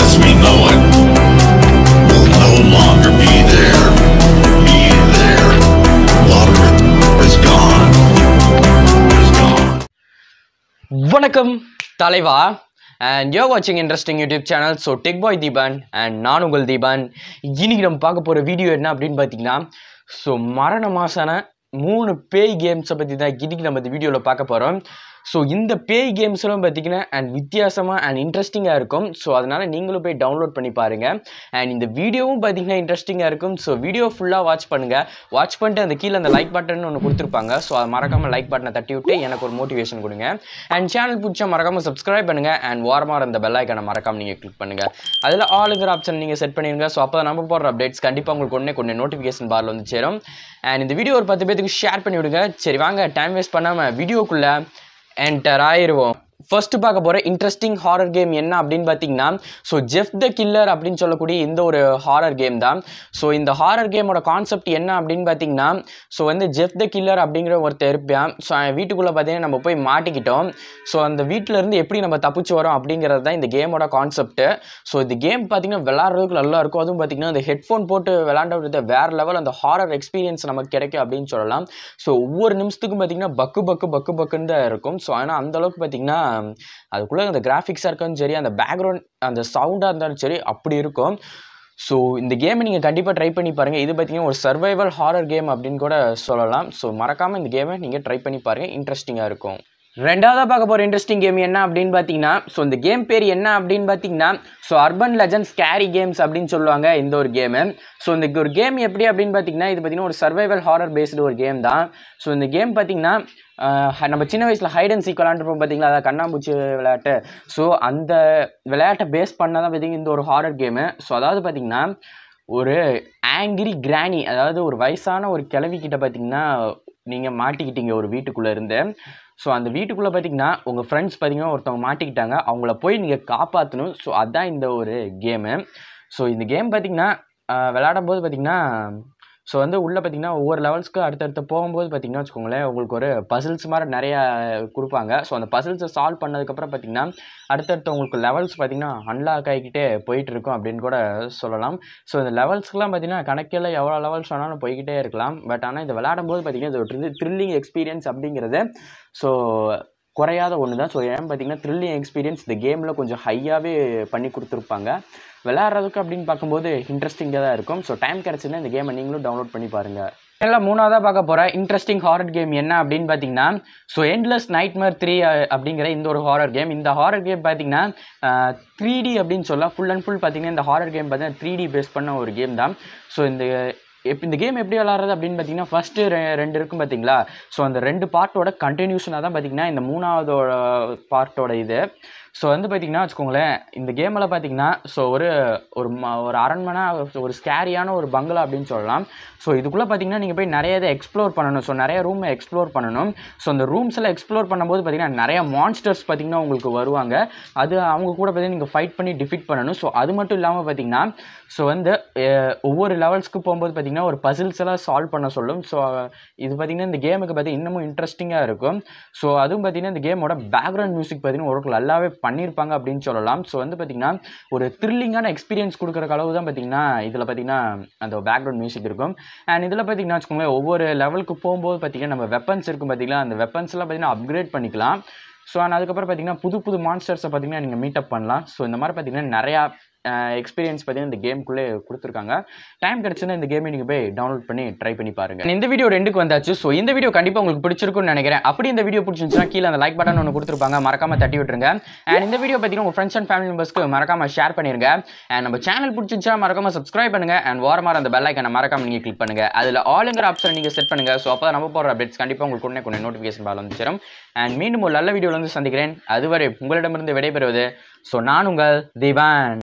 as we know it will no longer be there. Be there. Water is gone. Is gone. வணக்கம் தலைவா and yo வாட்சிங் interesting YouTube channel so tech boy Deepan and நான் உங்கள் தீபன் இன்னைக்கு நம்ம பார்க்க போகிற வீடியோ என்ன அப்படின்னு பார்த்தீங்கன்னா ஸோ மரண மாசான மூணு பேய் கேம்ஸை பற்றி தான் இன்னைக்கு நம்ம இந்த வீடியோவில் பார்க்க போகிறோம் ஸோ இந்த பேய் கேம்ஸ்லாம் பார்த்தீங்கன்னா அண்ட் வித்தியாசமாக அண்ட் இன்ட்ரெஸ்டிங்காக இருக்கும் ஸோ அதனால் நீங்களும் போய் டவுன்லோட் பண்ணி பாருங்கள் அண்ட் இந்த வீடியோவும் பார்த்தீங்கன்னா இன்ட்ரெஸ்டிங்காக இருக்கும் ஸோ வீடியோ ஃபுல்லாக வாட்ச் பண்ணுங்கள் வாட்ச் பண்ணிட்டு அந்த கீழே அந்த லைக் பட்டன் ஒன்று கொடுத்துருப்பாங்க ஸோ அதை மறக்காமல் லைக் பட்டனை தட்டி விட்டு எனக்கு ஒரு மோட்டிவேஷன் கொடுங்க அண்ட் சேனல் பிடிச்சா மறக்காமல் சப்ஸ்கிரைப் பண்ணுங்கள் அண்ட் வாரமாக அந்த பெல் ஐக்கனை மறக்காமல் நீங்கள் கிளிக் பண்ணுங்கள் அதில் ஆளுங்கிற ஆப்ஷன் நீங்கள் செட் பண்ணிடுங்க ஸோ அப்போ நம்ம போடுற அப்டேட்ஸ் கண்டிப்பாக உங்களுக்கு ஒன்றே கொண்டு நோட்டிஃபிகேஷன் பாரில் வந்து சேரும் அண்ட் இந்த வீடியோ ஒரு பத்து பேத்துக்கு ஷேர் பண்ணி விடுங்க சரி வாங்க டைம் வேஸ்ட் பண்ணாமல் வீடியோக்குள்ளே என்டர் ஆயிடுவோம் ஃபர்ஸ்ட் பார்க்க போகிற இன்ட்ரெஸ்டிங் ஹாரர் கேம் என்ன அப்படின்னு பார்த்தீங்கன்னா ஸோ ஜெஃப் த கில்லர் அப்படின்னு சொல்லக்கூடிய இந்த ஒரு ஹாரர் கேம் தான் ஸோ இந்த ஹாரர் கேமோட கான்செப்ட் என்ன அப்படின்னு பார்த்தீங்கன்னா ஸோ வந்து ஜெஃப் த கில்லர் அப்படிங்கிற ஒருத்தர் இருப்பான் ஸோ அவன் வீட்டுக்குள்ளே பார்த்தீங்கன்னா நம்ம போய் மாட்டிக்கிட்டோம் ஸோ அந்த வீட்டில் இருந்து எப்படி நம்ம தப்பிச்சு வரோம் அப்படிங்கிறது தான் இந்த கேமோட கான்செப்ட் ஸோ இந்த கேம் பார்த்தீங்கன்னா விளாட்றதுக்கு நல்லா இருக்கும் அதுவும் பார்த்தீங்கன்னா அந்த ஹெட்ஃபோன் போட்டு விளாண்டது வேற லெவல் அந்த ஹாரர் எக்ஸ்பீரியன்ஸ் நமக்கு கிடைக்கும் அப்படின்னு சொல்லலாம் ஸோ ஒவ்வொரு நிமிஷத்துக்கும் பார்த்தீங்கன்னா பக்கு பக்கு பக்கு பக்குன்னு தான் இருக்கும் ஸோ ஆனால் அந்த அளவுக்கு பார்த்தீங்கன்னா அதுக்குள்ளே அந்த கிராஃபிக்ஸாக இருந்தாலும் சரி அந்த பேக்ரவுண்ட் அந்த சவுண்டாக இருந்தாலும் சரி அப்படி இருக்கும் ஸோ இந்த கேமை நீங்கள் கண்டிப்பாக ட்ரை பண்ணி பாருங்கள் இது பார்த்தீங்கன்னா ஒரு சர்வைவல் ஹாரர் கேம் அப்படின்னு கூட சொல்லலாம் ஸோ மறக்காமல் இந்த கேமை நீங்கள் ட்ரை பண்ணி பாருங்கள் இன்ட்ரெஸ்டிங்காக இருக்கும் ரெண்டாவதாக பார்க்க போகிற இன்ட்ரெஸ்டிங் கேம் என்ன அப்படின்னு பார்த்தீங்கன்னா ஸோ இந்த கேம் பேர் என்ன அப்படின்னு பார்த்தீங்கன்னா so urban legends carry games அப்படின்னு சொல்லுவாங்க இந்த ஒரு கேமு ஸோ இந்த ஒரு கேம் எப்படி அப்படின்னு பார்த்தீங்கன்னா இது பார்த்தீங்கன்னா ஒரு சர்வைவல் ஹாரர் பேஸ்டு ஒரு கேம் தான் ஸோ இந்த கேம் பார்த்தீங்கன்னா ஆஹ் நம்ம சின்ன வயசில் ஹைட் அண்ட் சீக் விளாண்டுருப்போம் பார்த்தீங்களா அதாவது கண்ணாம்பூச்சி விளையாட்டு ஸோ அந்த விளையாட்டை பேஸ் பண்ண தான் பார்த்தீங்கன்னா இந்த ஒரு ஹாரர் கேமு ஸோ அதாவது பார்த்தீங்கன்னா ஒரு ஆங்கிரி கிராணி அதாவது ஒரு வயசான ஒரு கிழவி கிட்ட பார்த்தீங்கன்னா நீங்கள் மாட்டிக்கிட்டீங்க ஒரு வீட்டுக்குள்ளே இருந்து ஸோ அந்த வீட்டுக்குள்ளே பார்த்தீங்கன்னா உங்கள் ஃப்ரெண்ட்ஸ் பார்த்தீங்கன்னா ஒருத்தவங்க மாட்டிக்கிட்டாங்க அவங்கள போய் நீங்கள் காப்பாற்றணும் ஸோ அதுதான் இந்த ஒரு கேமு ஸோ இந்த கேம் பார்த்தீங்கன்னா விளையாடும் போது பார்த்தீங்கன்னா ஸோ வந்து உள்ளே பார்த்தீங்கன்னா ஒவ்வொரு லெவல்ஸ்க்கு அடுத்தடுத்து போகும்போது பார்த்தீங்கன்னா வச்சுக்கோங்களேன் உங்களுக்கு ஒரு பசில்ஸ் மாதிரி நிறையா கொடுப்பாங்க ஸோ அந்த பசில்ஸை சால்வ் பண்ணதுக்கப்புறம் பார்த்தீங்கன்னா அடுத்தடுத்து உங்களுக்கு லெவல்ஸ் பார்த்தீங்கன்னா அன்லாக் ஆகிக்கிட்டே போயிட்டு இருக்கும் அப்படின்னு கூட சொல்லலாம் ஸோ இந்த லெவல்ஸ்க்குலாம் பார்த்தீங்கன்னா கணக்கில் எவ்வளோ லெவல்ஸ் வேணாலும் போய்கிட்டே இருக்கலாம் பட் ஆனால் இந்த விளையாடும் போது பார்த்தீங்கன்னா இது ஒரு த்ரில்லிங் எக்ஸ்பீரியன்ஸ் அப்படிங்கிறது ஸோ குறையாத ஒன்று தான் ஸோ ஏன் பார்த்தீங்கன்னா த்ரில்லிங் எக்ஸ்பீரியன்ஸ் இந்த கேமில் கொஞ்சம் ஹையாகவே பண்ணி கொடுத்துருப்பாங்க விளையாடுறதுக்கு அப்படின்னு பார்க்கும்போது இன்ட்ரெஸ்டிங்காக தான் இருக்கும் ஸோ டைம் கிடச்சுன்னா இந்த கேமை நீங்களும் டவுன்லோட் பண்ணி பாருங்கள் எல்லாம் மூணாவதாக பார்க்க போகிற இன்ட்ரெஸ்டிங் ஹாரர் கேம் என்ன அப்படின்னு பார்த்தீங்கன்னா ஸோ எண்ட்லெஸ் நைட்மேர் த்ரீ அப்படிங்கிற இந்த ஒரு ஹாரர் கேம் இந்த ஹாரர் கேம் பார்த்தீங்கன்னா த்ரீ டி அப்படின்னு சொல்லலாம் ஃபுல் அண்ட் ஃபுல் பார்த்தீங்கன்னா இந்த ஹாரர் கேம் பார்த்தீங்கன்னா த்ரீ டி பேஸ் பண்ண ஒரு கேம் தான் ஸோ இந்த எப் இந்த கேம் எப்படி விளாட்றது அப்படின்னு பார்த்தீங்கன்னா ஃபஸ்ட்டு ரெ ரெண்டு இருக்கும் பார்த்தீங்களா ஸோ அந்த ரெண்டு பார்ட்டோட கண்டினியூஷனாக தான் பார்த்தீங்கன்னா இந்த மூணாவதோட பார்ட்டோட இது ஸோ வந்து பார்த்தீங்கன்னா வச்சுக்கோங்களேன் இந்த கேமில் பார்த்தீங்கன்னா ஸோ ஒரு ஒரு ம ஒரு அரண்மனை ஒரு ஸ்கேரியான ஒரு பங்களா அப்படின்னு சொல்லலாம் ஸோ இதுக்குள்ளே பார்த்தீங்கன்னா நீங்கள் போய் நிறைய இதை எக்ஸ்ப்ளோர் பண்ணணும் ஸோ நிறைய ரூமை எக்ஸ்ப்ளோர் பண்ணணும் ஸோ அந்த ரூம்ஸ் எல்லாம் எக்ஸ்ப்ளோர் பண்ணும்போது பார்த்தீங்கன்னா நிறைய மான்ஸ்டர்ஸ் பார்த்தீங்கன்னா உங்களுக்கு வருவாங்க அது அவங்க கூட பார்த்தீங்கன்னா நீங்கள் ஃபைட் பண்ணி டிஃபீட் பண்ணணும் ஸோ அது மட்டும் இல்லாமல் பார்த்தீங்கன்னா ஸோ வந்து அஹ், ஒவ்வொரு லெவல்ஸ்க்கு போகும்போது பார்த்தீங்கன்னா ஒரு பசில்ஸ் எல்லாம் சால்வ் பண்ண சொல்லும் ஸோ இது பார்த்தீங்கன்னா இந்த கேமுக்கு பார்த்தீங்கன்னா இன்னமும் இன்ட்ரெஸ்டிங்காக இருக்கும் ஸோ அதுவும் பார்த்தீங்கன்னா இந்த கேமோட பேக்ரவுண்ட் மியூசிக் பார்த்தீங்கன்னா ஒரு நல்லாவே பண்ணியிருப்பாங்க அப்படின்னு சொல்லலாம் ஸோ வந்து பார்த்தீங்கன்னா ஒரு த்ரில்லிங்கான எக்ஸ்பீரியன்ஸ் கொடுக்குற அளவு தான் பார்த்தீங்கன்னா இதில் பார்த்தீங்கன்னா அந்த பேக்ரவுண்ட் மியூசிக் இருக்கும் அண்ட் இதில் பார்த்தீங்கன்னா வச்சுக்கோங்களேன் ஒவ்வொரு லெவலுக்கு போகும்போது பார்த்தீங்கன்னா நம்ம வெப்பன்ஸ் இருக்கும் பார்த்தீங்களா அந்த வெப்பன்ஸ்லாம் பார்த்தீங்கன்னா அப்கிரேட் பண்ணிக்கலாம் ஸோ அண்ட் அதுக்கப்புறம் பார்த்தீங்கன்னா புது புது மான்ஸ்டர்ஸை பார்த்தீங்கன்னா நீங்கள் மீட்டப் பண்ணலாம் ஸோ இந்த மாதிரி பார்த்தீங்கன்னா நிறையா எக்ஸ்பீரியன்ஸ் பார்த்தீங்கன்னா இந்த கேம்குள்ளே கொடுத்துருக்காங்க டைம் கிடச்சுன்னா இந்த கேமை நீங்கள் போய் டவுன்லோட் பண்ணி ட்ரை பண்ணி பாருங்க இந்த வீடியோ ரெண்டுக்கு வந்தாச்சு ஸோ இந்த வீடியோ கண்டிப்பாக உங்களுக்கு பிடிச்சிருக்கும்னு நினைக்கிறேன் அப்படி இந்த வீடியோ பிடிச்சிருந்துச்சுன்னா கீழே அந்த லைக் பட்டன் ஒன்று கொடுத்துருப்பாங்க மறக்காம தட்டி விட்டுருங்க அண்ட் இந்த வீடியோ பார்த்தீங்கன்னா உங்கள் ஃப்ரெண்ட்ஸ் அண்ட் ஃபேமிலி மெம்பர்ஸ்க்கு மறக்காம ஷேர் பண்ணிருங்க அண்ட் நம்ம சேனல் பிடிச்சிருந்துச்சா மறக்காம சப்ஸ்கிரைப் பண்ணுங்க அண்ட் வாரமாக அந்த பெல் ஐக்கனை மறக்காம நீங்கள் கிளிக் பண்ணுங்க அதில் ஆளுங்கிற ஆப்ஷன் நீங்கள் செட் பண்ணுங்க ஸோ அப்போ நம்ம போகிற அப்டேட்ஸ் கண்டிப்பாக உங்களுக்கு உடனே கொஞ்சம் நோட்டிஃபிகேஷன் பால் வந்து சேரும் அண்ட் மீண்டும் ஒரு நல்ல வீடியோவில் வந்து சந்திக்கிறேன் அதுவரை உங்களிடமிருந்து விடைபெறுவது ஸோ நான் உங்கள் தீபான்